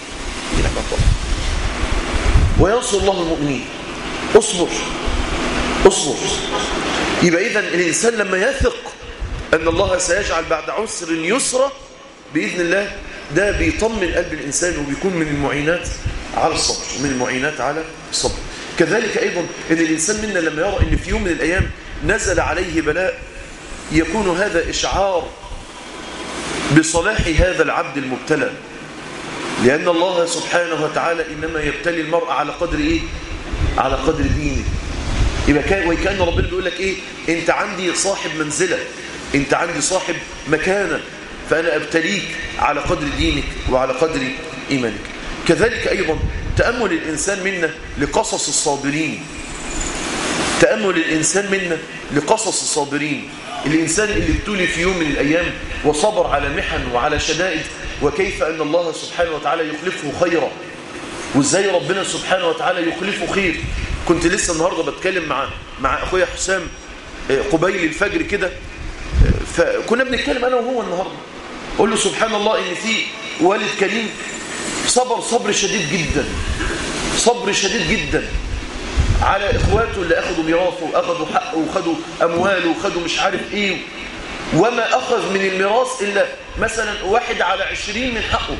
وينصر الله المؤمنين اصبر اصبر يبقى إذا الإنسان لما يثق أن الله سيجعل بعد عسر يسرا بإذن الله ده بيطمن قلب الإنسان وبيكون من المعينات على الصبر ومن المعينات على الصبر كذلك أيضا أن الإنسان منا لما يرى أن في يوم من الأيام نزل عليه بلاء يكون هذا إشعار بصلاح هذا العبد المبتلى لأن الله سبحانه وتعالى إنما يبتلي المرء على قدر إيه؟ على قدر دينه يبقى كان وكان ربنا بيقول لك إيه؟ أنت عندي صاحب منزلة أنت عندي صاحب مكانة فأنا أبتليك على قدر دينك وعلى قدر إيمانك كذلك أيضا تأمل الإنسان منا لقصص الصابرين تأمل الإنسان منا لقصص الصابرين الإنسان اللي ابتلي في يوم من الأيام وصبر على محن وعلى شدائد وكيف أن الله سبحانه وتعالى يخلفه خيرا وإزاي ربنا سبحانه وتعالى يخلفه خير كنت لسه النهاردة بتكلم مع مع أخويا حسام قبيل الفجر كده فكنا بنتكلم أنا وهو النهاردة قول له سبحان الله إن في والد كريم صبر صبر شديد جدا صبر شديد جدا على إخواته اللي أخذوا ميراثه وأخذوا حقه وخدوا أمواله وخدوا مش عارف إيه وما أخذ من الميراث إلا مثلا واحد على عشرين من حقه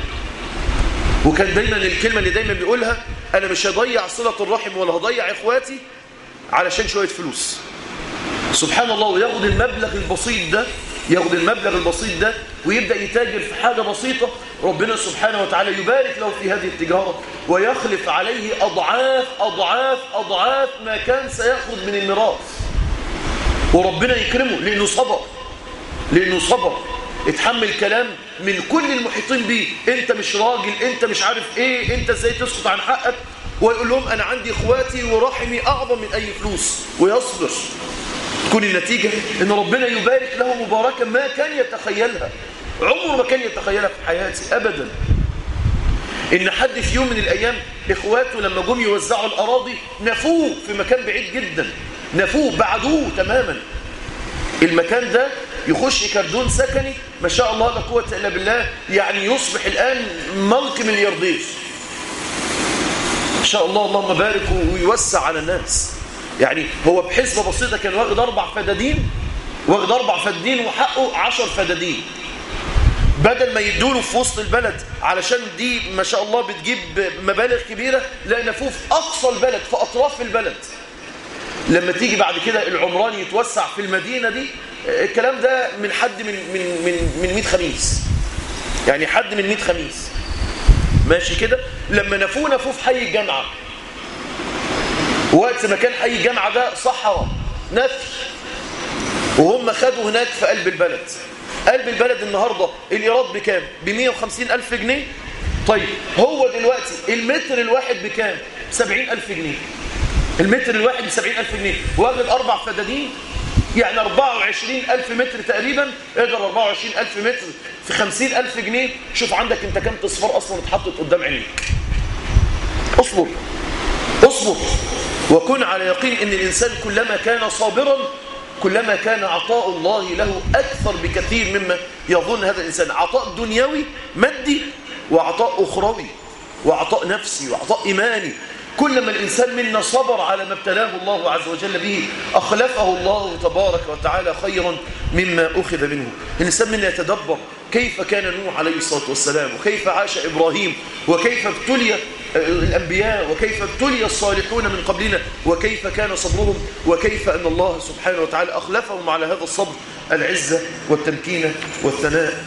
وكان دايما الكلمة اللي دايما بيقولها أنا مش هضيع صلة الرحم ولا هضيع إخواتي علشان شوية فلوس سبحان الله وياخد المبلغ البسيط ده ياخد المبلغ البسيط ده ويبدأ يتاجر في حاجة بسيطة ربنا سبحانه وتعالى يبارك له في هذه التجارة ويخلف عليه أضعاف أضعاف أضعاف ما كان سيأخذ من الميراث وربنا يكرمه لأنه صبر لأنه صبر اتحمل كلام من كل المحيطين بيه انت مش راجل انت مش عارف ايه انت ازاي تسقط عن حقك ويقول لهم انا عندي اخواتي ورحمي اعظم من اي فلوس ويصبر تكون النتيجة ان ربنا يبارك له مباركة ما كان يتخيلها عمره ما كان يتخيلها في حياتي ابدا ان حد في يوم من الايام اخواته لما جم يوزعوا الاراضي نفوه في مكان بعيد جدا نفوه بعدوه تماما المكان ده يخش كردون سكني ما شاء الله لا قوه الا بالله يعني يصبح الان ملك ملياردير ما شاء الله اللهم بارك ويوسع على الناس يعني هو بحسبه بسيطه كان واخد اربع فدادين واخد اربع فدادين وحقه عشر فدادين بدل ما يدوله في وسط البلد علشان دي ما شاء الله بتجيب مبالغ كبيره لا نفوه في اقصى البلد في اطراف البلد لما تيجي بعد كده العمران يتوسع في المدينه دي الكلام ده من حد من من من من 100 خميس يعني حد من 100 خميس ماشي كده لما نفوه نفوه في حي الجامعه وقت ما كان حي الجامعه ده صحراء نفي وهم خدوا هناك في قلب البلد قلب البلد النهارده الايراد بكام ب 150 الف جنيه طيب هو دلوقتي المتر الواحد بكام 70 الف جنيه المتر الواحد ب 70 الف جنيه واخد اربع فدادين يعني 24 ألف متر تقريبا اقدر 24 ألف متر في 50 ألف جنيه شوف عندك انت كم تصفار أصلا اتحطت قدام عينيك اصبر اصبر وكن على يقين ان الإنسان كلما كان صابرا كلما كان عطاء الله له أكثر بكثير مما يظن هذا الإنسان عطاء دنيوي مادي وعطاء أخروي وعطاء نفسي وعطاء إيماني كلما الإنسان منا صبر على ما ابتلاه الله عز وجل به أخلفه الله تبارك وتعالى خيرا مما أخذ منه الإنسان منا يتدبر كيف كان نوح عليه الصلاة والسلام وكيف عاش إبراهيم وكيف ابتلي الأنبياء وكيف ابتلي الصالحون من قبلنا وكيف كان صبرهم وكيف أن الله سبحانه وتعالى أخلفهم على هذا الصبر العزة والتمكين والثناء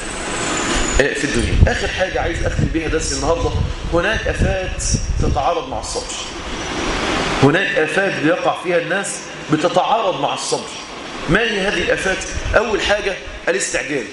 في الدنيا آخر حاجة عايز أختم بها درس النهاردة هناك أفات تتعارض مع الصبر هناك آفات بيقع فيها الناس بتتعارض مع الصبر ما هي هذه الآفات أول حاجة الاستعجال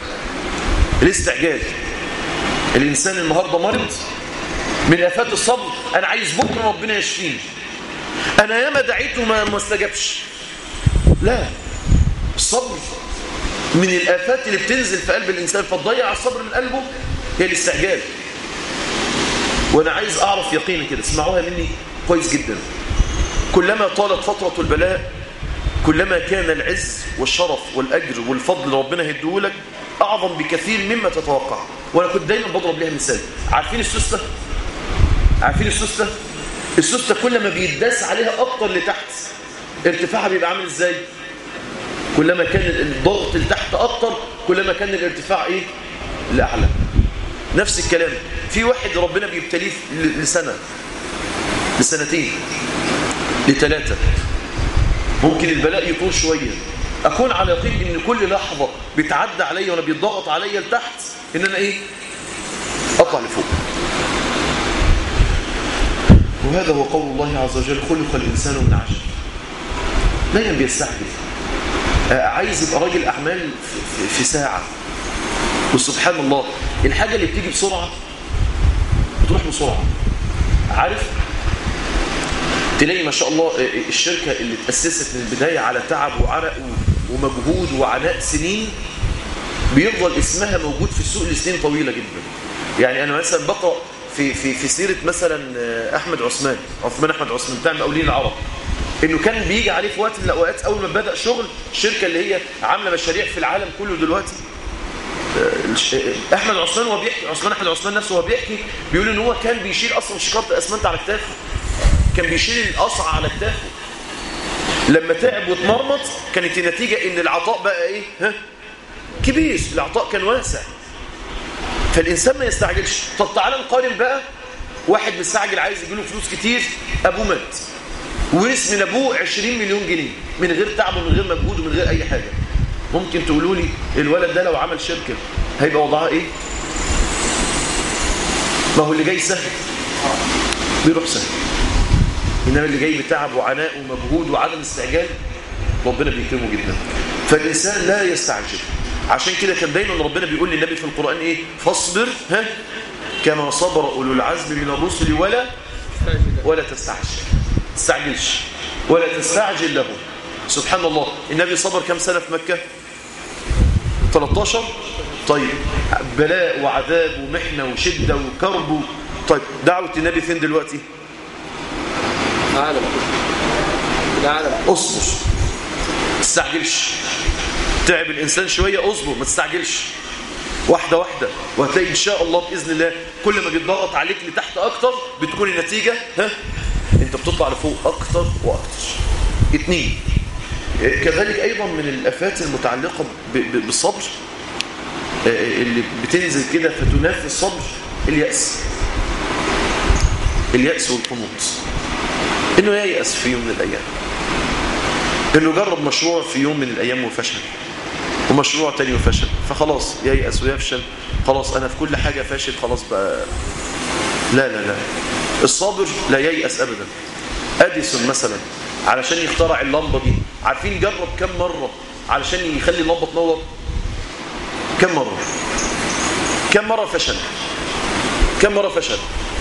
الاستعجال الإنسان النهاردة مرض من آفات الصبر أنا عايز بكرة ربنا يشفيني أنا ياما دعيته ما استجابش لا الصبر من الآفات اللي بتنزل في قلب الإنسان فتضيع الصبر من قلبه هي الاستعجال وأنا عايز أعرف يقينا كده اسمعوها مني كويس جدا كلما طالت فترة البلاء كلما كان العز والشرف والأجر والفضل ربنا هيديه لك أعظم بكثير مما تتوقع وأنا كنت دايما بضرب لها مثال عارفين السوستة؟ عارفين السوستة؟ السوستة كل ما بيداس عليها أكتر لتحت ارتفاعها بيبقى عامل إزاي؟ كلما كان الضغط لتحت أكتر كلما كان الارتفاع إيه؟ لأعلى نفس الكلام في واحد ربنا بيبتليه لسنة لسنتين لثلاثة ممكن البلاء يطول شوية أكون على يقين إن كل لحظة بتعدى عليا وأنا بيتضغط عليا لتحت إن أنا إيه أطلع لفوق وهذا هو قول الله عز وجل خلق الإنسان من عجل دايما بيستعجل عايز يبقى راجل أعمال في ساعة وسبحان الله الحاجة اللي بتيجي بسرعة بتروح بسرعة عارف تلاقي ما شاء الله الشركة اللي تأسست من البداية على تعب وعرق ومجهود وعناء سنين بيفضل اسمها موجود في السوق لسنين طويلة جدا يعني أنا مثلا بقرأ في, في, في سيرة مثلا أحمد عثمان عثمان أحمد عثمان بتاع مقاولين العرب انه كان بيجي عليه في وقت من الاوقات اول ما بدا شغل الشركه اللي هي عامله مشاريع في العالم كله دلوقتي احمد عثمان وهو بيحكي عثمان احمد عثمان نفسه وهو بيحكي بيقول ان هو كان بيشيل اصلا شكاره اسمنت على كتافه كان بيشيل القصعه على كتافه لما تعب واتمرمط كانت النتيجه ان العطاء بقى ايه ها كبير العطاء كان واسع فالانسان ما يستعجلش طب تعالى نقارن بقى واحد مستعجل عايز يجيله فلوس كتير ابوه مات ورث من ابوه 20 مليون جنيه من غير تعب ومن غير مجهود ومن غير اي حاجه ممكن تقولوا لي الولد ده لو عمل شركه هيبقى وضعها ايه ما هو اللي جاي سهل بيروح سهل انما اللي جاي بتعب وعناء ومجهود وعدم استعجال ربنا بيكرمه جدا فالانسان لا يستعجل عشان كده كان دايما ربنا بيقول للنبي في القران ايه فاصبر ها كما صبر اولو العزم من الرسل ولا ولا تستعجل تستعجلش ولا تستعجل له سبحان الله النبي صبر كم سنه في مكه 13 طيب بلاء وعذاب ومحنه وشده وكرب طيب دعوه النبي فين دلوقتي العالم العالم اصبر ما تستعجلش تعب الانسان شويه اصبر ما تستعجلش واحده واحده وهتلاقي ان شاء الله باذن الله كل ما بيتضغط عليك لتحت اكتر بتكون النتيجه ها انت بتطلع لفوق اكتر واكتر اتنين كذلك ايضا من الافات المتعلقه ب- ب- بالصبر آه، اللي بتنزل كده فتنافي الصبر الياس الياس والقنوط انه ييأس في يوم من الايام انه جرب مشروع في يوم من الايام وفشل ومشروع تاني وفشل فخلاص ييأس ويفشل خلاص انا في كل حاجه فاشل خلاص بقى لا لا لا الصابر لا ييأس ابدا اديسون مثلا علشان يخترع اللمبه دي عارفين جرب كم مره علشان يخلي اللمبه تنور كم مره كم مره فشل كم مره فشل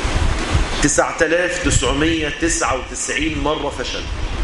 9999 مرة فشل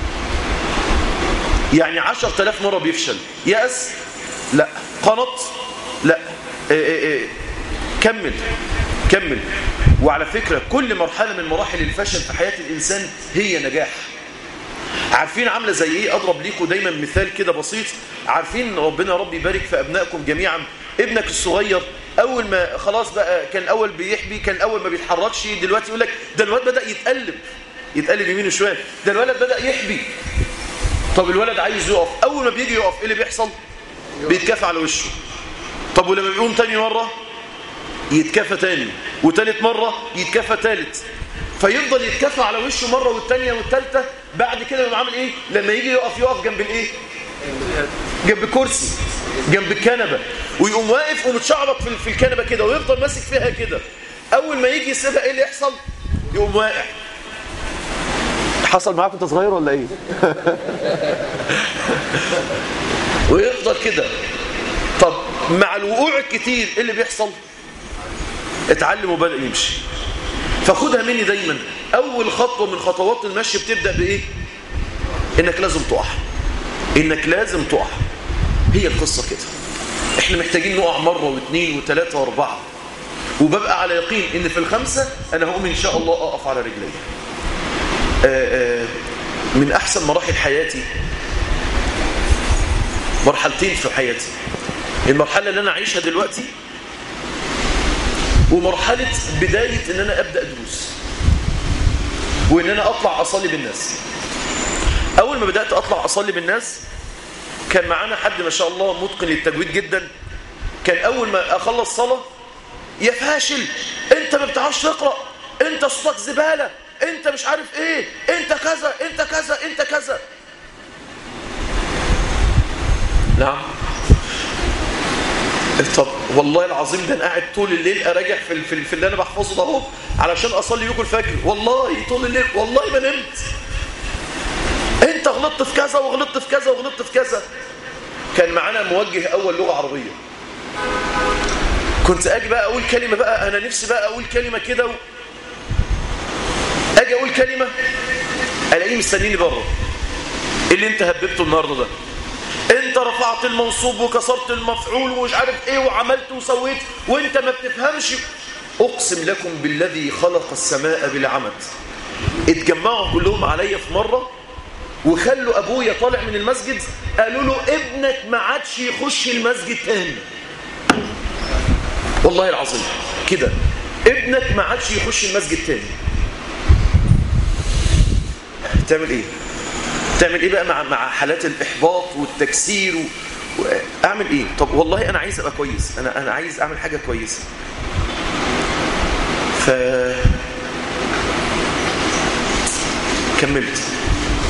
يعني 10000 مرة بيفشل يأس لا قنط لا إيه إيه إيه. كمل كمل وعلى فكرة كل مرحلة من مراحل الفشل في حياة الإنسان هي نجاح عارفين عاملة زي ايه اضرب ليكم دايما مثال كده بسيط عارفين ربنا رب يبارك في ابنائكم جميعا ابنك الصغير اول ما خلاص بقى كان اول بيحبي كان اول ما بيتحركش دلوقتي يقول لك ده الواد بدا يتقلب يتقلب يمين وشمال ده الولد بدا يحبي طب الولد عايز يقف اول ما بيجي يقف ايه اللي بيحصل بيتكافى على وشه طب ولما بيقوم تاني مره يتكافى تاني وتالت مرة يتكافى تالت فيفضل يتكافى على وشه مرة والتانية والتالتة بعد كده يقوم عامل ايه لما يجي يقف يقف جنب الايه جنب كرسي جنب الكنبة ويقوم واقف ومتشعبط في في الكنبة كده ويفضل ماسك فيها كده اول ما يجي يسيبها ايه اللي يحصل يقوم واقع حصل معاك وانت صغير ولا ايه ويفضل كده طب مع الوقوع الكتير ايه اللي بيحصل اتعلم وبدأ يمشي فخدها مني دايما اول خطوة من خطوات المشي بتبدأ بايه انك لازم تقع انك لازم تقع هي القصة كده احنا محتاجين نقع مرة واثنين وثلاثة واربعة وببقى على يقين ان في الخمسة انا هقوم ان شاء الله اقف على رجلي آآ آآ من احسن مراحل حياتي مرحلتين في حياتي المرحلة اللي انا عايشها دلوقتي ومرحلة بداية ان انا ابدأ دروس وان انا اطلع اصلي بالناس اول ما بدأت اطلع اصلي بالناس كان معانا حد ما شاء الله متقن للتجويد جدا كان اول ما اخلص صلاة يا فاشل انت ما بتعرفش تقرأ انت صوتك زبالة انت مش عارف ايه انت كذا انت كذا انت كذا نعم طب والله العظيم ده انا قاعد طول الليل اراجع في في, في اللي انا بحفظه ده اهو علشان اصلي بيكم الفجر والله طول الليل والله ما نمت انت غلطت في كذا وغلطت في كذا وغلطت في كذا كان معانا موجه اول لغه عربيه كنت اجي بقى اقول كلمه بقى انا نفسي بقى اقول كلمه كده و... اجي اقول كلمه الاقيه مستنيني بره اللي انت هببته النهارده ده انت رفعت المنصوب وكسرت المفعول ومش عارف ايه وعملت وسويت وانت ما بتفهمش اقسم لكم بالذي خلق السماء بالعمد اتجمعوا كلهم عليا في مرة وخلوا ابويا طالع من المسجد قالوا له ابنك ما عادش يخش المسجد تاني والله العظيم كده ابنك ما عادش يخش المسجد تاني تعمل ايه تعمل ايه بقى مع مع حالات الاحباط والتكسير و... و... اعمل ايه طب والله انا عايز ابقى كويس انا انا عايز اعمل حاجه كويسه ف كملت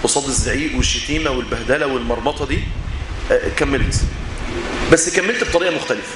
قصاد الزعيق والشتيمة والبهدلة والمرمطة دي آه، كملت بس كملت بطريقة مختلفة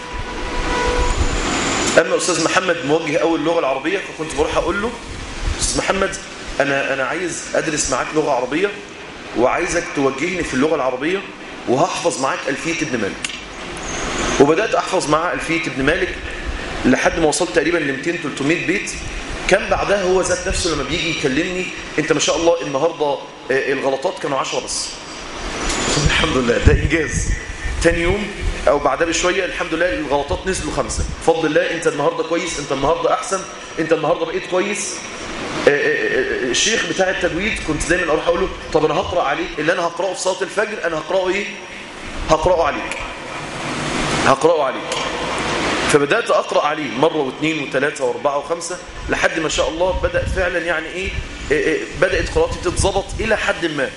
أما أستاذ محمد موجه أول اللغة العربية فكنت بروح أقول له أستاذ محمد أنا, أنا عايز أدرس معاك لغة عربية وعايزك توجهني في اللغة العربية وهحفظ معاك ألفية ابن مالك وبدأت أحفظ معاه ألفية ابن مالك لحد ما وصلت تقريبا ل 200-300 بيت كان بعدها هو ذات نفسه لما بيجي يكلمني انت ما شاء الله النهاردة آه، الغلطات كانوا 10 بس الحمد لله ده إنجاز تاني يوم أو بعدها بشوية الحمد لله الغلطات نزلوا خمسة بفضل الله أنت النهاردة كويس أنت النهاردة أحسن أنت النهاردة بقيت كويس آه، آه، آه، الشيخ بتاع التجويد كنت دايما أروح أقول له طب أنا هقرأ عليك اللي أنا هقرأه في صلاة الفجر أنا هقرأه إيه هقرأه عليك هقرأه عليك فبدأت أقرأ عليه مرة واثنين وثلاثة واربعة وخمسة لحد ما شاء الله بدأ فعلا يعني إيه, إيه, إيه بدأت قراءتي تتظبط إلى حد ما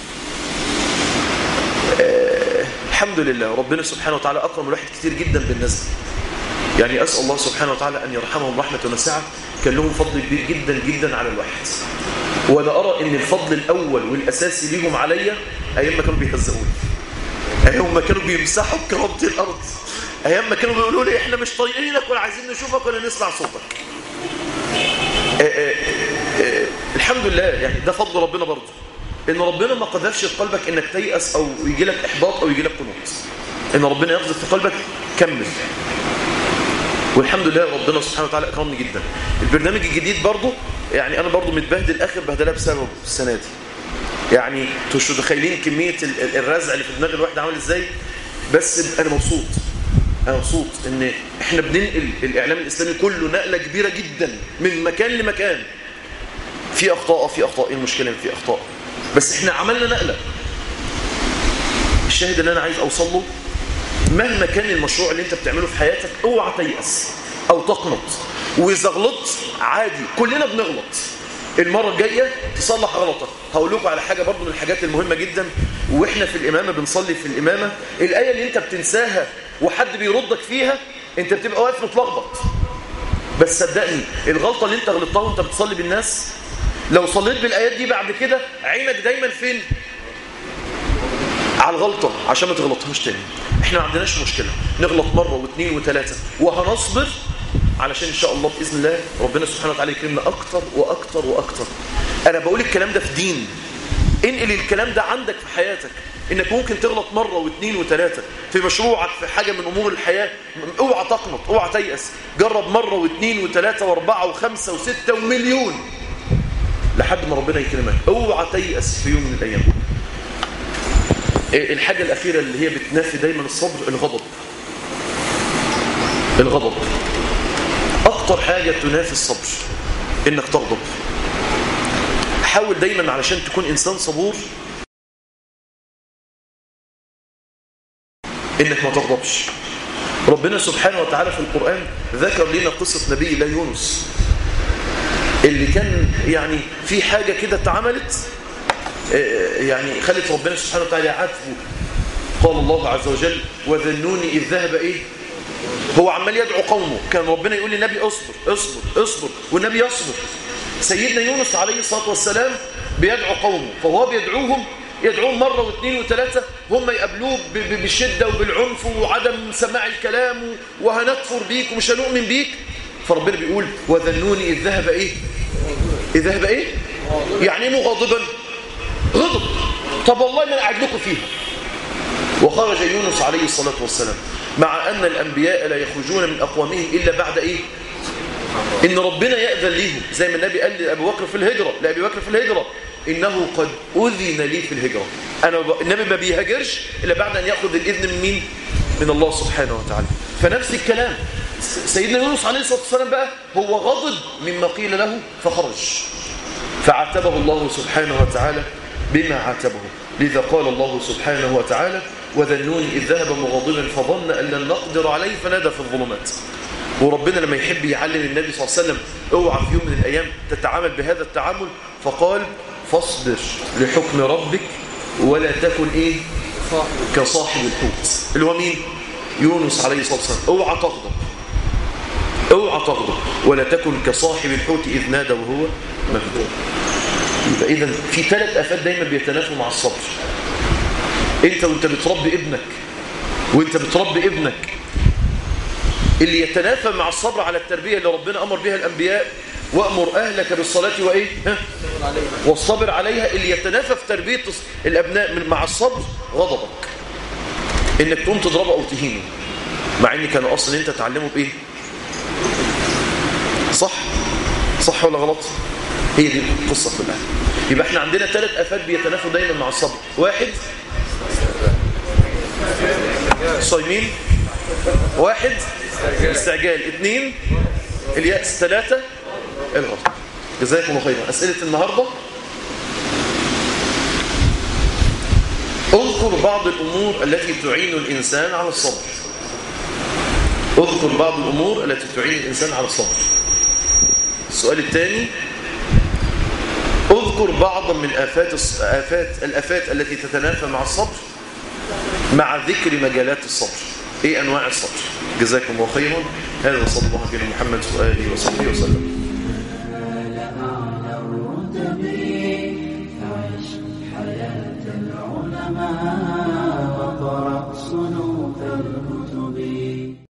آه الحمد لله ربنا سبحانه وتعالى أكرم الواحد كتير جدا بالناس دي يعني أسأل الله سبحانه وتعالى أن يرحمهم رحمة واسعة كان لهم فضل كبير جدا جدا على الواحد وأنا أرى أن الفضل الأول والأساسي ليهم عليا أيام ما كانوا بيهزقوني أيام ما كانوا بيمسحوا بكرامة الأرض أيام ما كانوا بيقولوا لي إحنا مش طايقينك ولا عايزين نشوفك ولا نسمع صوتك آه، آه، آه، الحمد لله يعني ده فضل ربنا برضه إن ربنا ما قذفش في قلبك إنك تيأس أو يجي لك إحباط أو يجي لك قنوط إن ربنا يقذف في قلبك كمل والحمد لله ربنا سبحانه وتعالى أكرمني جدا البرنامج الجديد برضه يعني أنا برضه متبهدل آخر بهدلة بسببه السنة دي يعني انتوا مش متخيلين كمية ال- ال- الرزع اللي في دماغ الواحد عامل ازاي بس انا مبسوط انا مبسوط ان احنا بننقل الاعلام الاسلامي كله نقلة كبيرة جدا من مكان لمكان في اخطاء في اخطاء ايه المشكلة إن في اخطاء بس احنا عملنا نقلة الشاهد اللي انا عايز اوصل له مهما كان المشروع اللي انت بتعمله في حياتك اوعى تيأس او تقنط واذا غلطت عادي كلنا بنغلط المرة الجاية تصلح غلطك هقول لكم على حاجة برضو من الحاجات المهمة جدا واحنا في الامامة بنصلي في الامامة الآية اللي انت بتنساها وحد بيردك فيها انت بتبقى واقف متلخبط بس صدقني الغلطة اللي انت غلطتها وانت بتصلي بالناس لو صليت بالآيات دي بعد كده عينك دايما فين على الغلطة عشان ما تغلطهاش تاني احنا ما عندناش مشكلة نغلط مرة واثنين وثلاثة وهنصبر علشان ان شاء الله بإذن الله ربنا سبحانه وتعالى يكرمنا اكتر واكتر واكتر انا بقول الكلام ده في دين انقل الكلام ده عندك في حياتك انك ممكن تغلط مرة واثنين وثلاثة في مشروعك في حاجة من امور الحياة اوعى تقنط اوعى تيأس جرب مرة واثنين وثلاثة واربعة وخمسة وستة ومليون لحد ما ربنا يكرمك اوعى تيأس في يوم من الايام إيه الحاجة الأخيرة اللي هي بتنافي دايما الصبر الغضب الغضب أكتر حاجة تنافي الصبر إنك تغضب حاول دايما علشان تكون إنسان صبور إنك ما تغضبش ربنا سبحانه وتعالى في القرآن ذكر لنا قصة نبي الله يونس اللي كان يعني في حاجة كده اتعملت يعني خلت ربنا سبحانه وتعالى يعاتبه قال الله عز وجل وذنوني إذ ذهب إيه هو عمال يدعو قومه كان ربنا يقول للنبي اصبر اصبر اصبر والنبي يصبر سيدنا يونس عليه الصلاة والسلام بيدعو قومه فهو بيدعوهم يدعوهم مرة واثنين وثلاثة هم يقابلوه ب- ب- بالشدة وبالعنف وعدم سماع الكلام وهنكفر بيك ومش هنؤمن بيك فربنا بيقول وذنوني إذ ذهب إيه إذ ذهب إيه يعني إيه مغاضبا غضب طب والله ما قاعد لكم فيها وخرج يونس عليه الصلاة والسلام مع أن الأنبياء لا يخرجون من أقوامهم إلا بعد إيه إن ربنا يأذن ليهم زي ما النبي قال لأبي بكر في الهجرة لأبي بكر في الهجرة إنه قد أذن لي في الهجرة أنا ب... النبي ما بيهاجرش إلا بعد أن يأخذ الإذن من مين من الله سبحانه وتعالى فنفس الكلام س- سيدنا يونس عليه الصلاة والسلام بقى هو غضب مما قيل له فخرج فعاتبه الله سبحانه وتعالى بما عاتبه لذا قال الله سبحانه وتعالى وذنون إذ ذهب مغاضبا فظن أن لن نقدر عليه فنادى في الظلمات وربنا لما يحب يعلم النبي صلى الله عليه وسلم اوعى في يوم من الأيام تتعامل بهذا التعامل فقال فاصبر لحكم ربك ولا تكن إيه كصاحب الحوت اللي هو مين يونس عليه الصلاة والسلام اوعى تغضب اوعى تغضب ولا تكن كصاحب الحوت إذ نادى وهو مكذوب يبقى اذا في ثلاث افات دايما بيتنافوا مع الصبر انت وانت بتربي ابنك وانت بتربي ابنك اللي يتنافى مع الصبر على التربية اللي ربنا أمر بها الأنبياء وأمر أهلك بالصلاة وإيه ها؟ والصبر عليها اللي يتنافى في تربية الأبناء من مع الصبر غضبك إنك تقوم تضربه أو تهينه مع إن كان أصلا أنت تعلمه بإيه صح صح ولا غلط هي دي القصة كلها يبقى احنا عندنا ثلاث أفات بيتنافوا دايما مع الصبر واحد صايمين واحد الاستعجال اثنين اليأس ثلاثة الغضب جزاكم الله خيرا أسئلة النهاردة اذكر بعض الأمور التي تعين الإنسان على الصبر اذكر بعض الأمور التي تعين الإنسان على الصبر السؤال الثاني اذكر بعضا من آفات, آفات الآفات التي تتنافى مع الصبر مع ذكر مجالات الصبر ايه انواع الصبر جزاكم الله خيرا هذا صلى الله عليه محمد واله وصحبه وسلم فعش حياة العلماء وقرأ صنوف الكتب